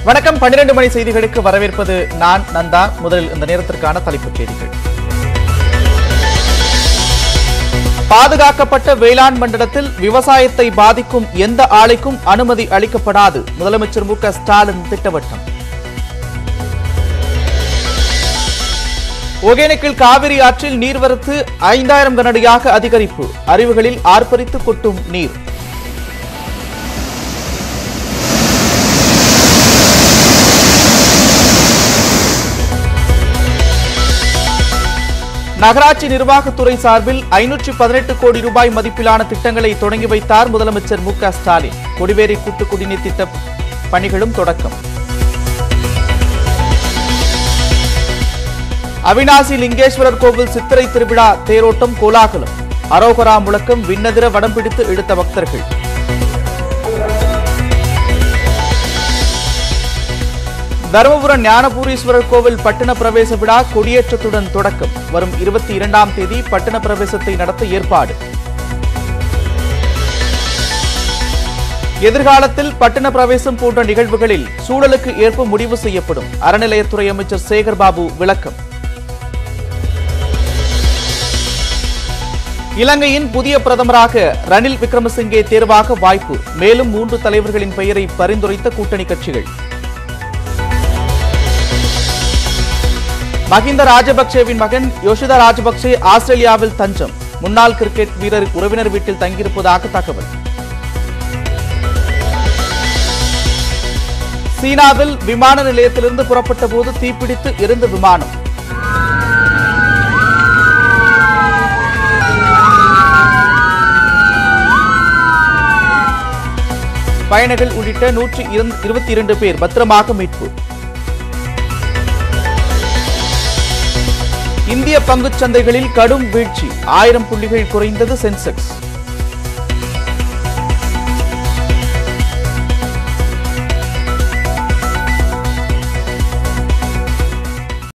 வணக்கம் பன்னிரண்டு மணி செய்திகளுக்கு வரவேற்பது நான் நந்தா முதலில் இந்த நேரத்திற்கான தலைப்புச் செய்திகள் பாதுகாக்கப்பட்ட வேளாண் மண்டலத்தில் விவசாயத்தை பாதிக்கும் எந்த ஆலைக்கும் அனுமதி அளிக்கப்படாது முதலமைச்சர் மு க ஸ்டாலின் திட்டவட்டம் ஒகேனக்கல் காவிரி ஆற்றில் நீர்வரத்து ஐந்தாயிரம் கனஅடியாக அதிகரிப்பு அருவிகளில் ஆர்ப்பரித்து கொட்டும் நீர் நகராட்சி நிர்வாகத்துறை சார்பில் ஐநூற்றி பதினெட்டு கோடி ரூபாய் மதிப்பிலான திட்டங்களை தொடங்கி வைத்தார் முதலமைச்சர் மு க ஸ்டாலின் கொடிவேரி கூட்டு குடிநீர் திட்ட பணிகளும் தொடக்கம் அவினாசி லிங்கேஸ்வரர் கோவில் சித்திரை திருவிழா தேரோட்டம் கோலாகலம் அரோகரா முழக்கம் விண்ணதிர வடம் பிடித்து இழுத்த பக்தர்கள் தருமபுரம் ஞானபூரீஸ்வரர் கோவில் பட்டண பிரவேச விழா கொடியேற்றத்துடன் தொடக்கம் வரும் இருபத்தி இரண்டாம் தேதி பட்டண பிரவேசத்தை நடத்த ஏற்பாடு எதிர்காலத்தில் பட்டண பிரவேசம் போன்ற நிகழ்வுகளில் சூழலுக்கு ஏற்ப முடிவு செய்யப்படும் அறநிலையத்துறை அமைச்சர் சேகர் பாபு விளக்கம் இலங்கையின் புதிய பிரதமராக ரணில் விக்ரமசிங்கே தேர்வாக வாய்ப்பு மேலும் மூன்று தலைவர்களின் பெயரை பரிந்துரைத்த கூட்டணி கட்சிகள் மஹிந்த ராஜபக்சேவின் மகன் யோஷிதா ராஜபக்சே ஆஸ்திரேலியாவில் தஞ்சம் முன்னாள் கிரிக்கெட் வீரர் உறவினர் வீட்டில் தங்கியிருப்பதாக தகவல் சீனாவில் விமான நிலையத்திலிருந்து புறப்பட்ட போது தீப்பிடித்து எரிந்த விமானம் பயணிகள் உள்ளிட்ட நூற்றி இருபத்தி இரண்டு பேர் பத்திரமாக மீட்பு இந்திய பங்குச் சந்தைகளில் கடும் வீழ்ச்சி ஆயிரம் புள்ளிகள் குறைந்தது சென்செக்ஸ்